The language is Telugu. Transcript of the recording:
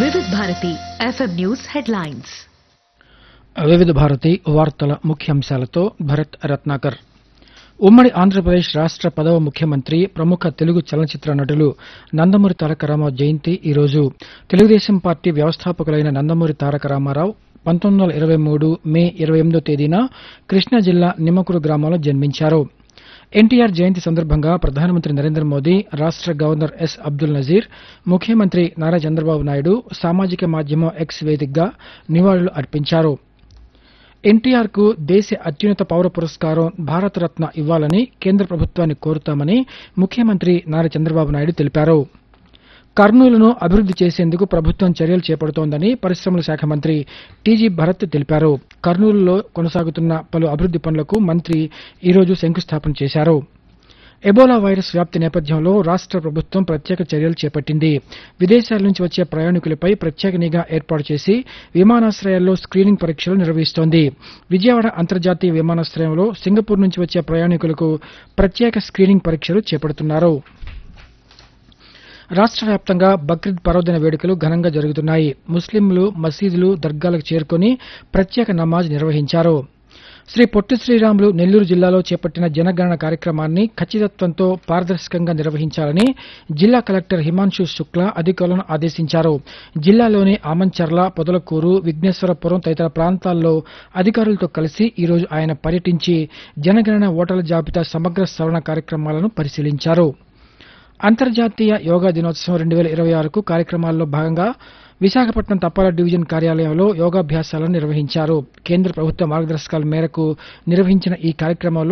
వివిధ భారతి ఎఫ్ఎం న్యూస్ హెడ్లైన్స్ వివిధ భారతి వార్తల ముఖ్యాంశాలతో భరత్ రత్నాకర్ ఉమ్మడి ఆంధ్రప్రదేశ్ రాష్ట్ర పదవ ముఖ్యమంత్రి ప్రముఖ తెలుగు చలనచిత్ర నటులు నందమూరి తారక రామారావు జయంతి ఈరోజు తెలుగుదేశం పార్టీ వ్యవస్థాపకులైన నందమూరి తారక రామారావు పంతొమ్మిది వందల ఇరవై మూడు మే ఇరవై ఎనిమిదో తేదీన కృష్ణా జిల్లా నిమ్మకూరు గ్రామంలో జన్మించారు ఎన్టీఆర్ జయంతి సందర్భంగా ప్రధానమంత్రి నరేంద్ర మోదీ రాష్ట్ర గవర్నర్ ఎస్ అబ్దుల్ నజీర్ ముఖ్యమంత్రి నారా చంద్రబాబు నాయుడు సామాజిక మాధ్యమం ఎక్స్ వేదికగా నివాళులు అర్పించారు ఎన్టీఆర్ కు దేశ అత్యున్నత పౌర పురస్కారం భారతరత్న ఇవ్వాలని కేంద్ర ప్రభుత్వాన్ని కోరుతామని ముఖ్యమంత్రి నారా చంద్రబాబు నాయుడు తెలిపారు కర్నూలును అభివృద్ది చేసేందుకు ప్రభుత్వం చర్యలు చేపడుతోందని పరిశ్రమల శాఖ మంత్రి టీజీ భరత్ తెలిపారు కర్నూలులో కొనసాగుతున్న పలు అభివృద్ది పనులకు మంత్రి ఈరోజు శంకుస్థాపన చేశారు ఎబోలా వైరస్ వ్యాప్తి నేపథ్యంలో రాష్ట్ర ప్రభుత్వం ప్రత్యేక చర్యలు చేపట్టింది విదేశాల నుంచి వచ్చే ప్రయాణికులపై ప్రత్యేక నిఘా ఏర్పాటు చేసి విమానాశ్రయాల్లో స్క్రీనింగ్ పరీక్షలు నిర్వహిస్తోంది విజయవాడ అంతర్జాతీయ విమానాశ్రయంలో సింగపూర్ నుంచి వచ్చే ప్రయాణికులకు ప్రత్యేక స్క్రీనింగ్ పరీక్షలు చేపడుతున్నారు రాష్ట్ర వ్యాప్తంగా బక్రీద్ పర్వదిన వేడుకలు ఘనంగా జరుగుతున్నాయి ముస్లింలు మసీదులు దర్గాలకు చేరుకుని ప్రత్యేక నమాజ్ నిర్వహించారు శ్రీ పొట్టి శ్రీరాములు నెల్లూరు జిల్లాలో చేపట్టిన జనగణన కార్యక్రమాన్ని ఖచ్చితత్వంతో పారదర్శకంగా నిర్వహించాలని జిల్లా కలెక్టర్ హిమాంశు శుక్లా అధికారులను ఆదేశించారు జిల్లాలోని ఆమంచర్ల పొదలకూరు విఘ్నేశ్వరపురం తదితర ప్రాంతాల్లో అధికారులతో కలిసి ఈరోజు ఆయన పర్యటించి జనగణన ఓటర్ల జాబితా సమగ్ర సవరణ కార్యక్రమాలను పరిశీలించారు అంతర్జాతీయ యోగా దినోత్సవం రెండు వేల ఇరవై ఆరుకు కార్యక్రమాల్లో భాగంగా విశాఖపట్నం తపాలా డివిజన్ కార్యాలయంలో యోగాభ్యాసాలను నిర్వహించారు కేంద్ర ప్రభుత్వ మార్గదర్శకాల మేరకు నిర్వహించిన ఈ కార్యక్రమంలో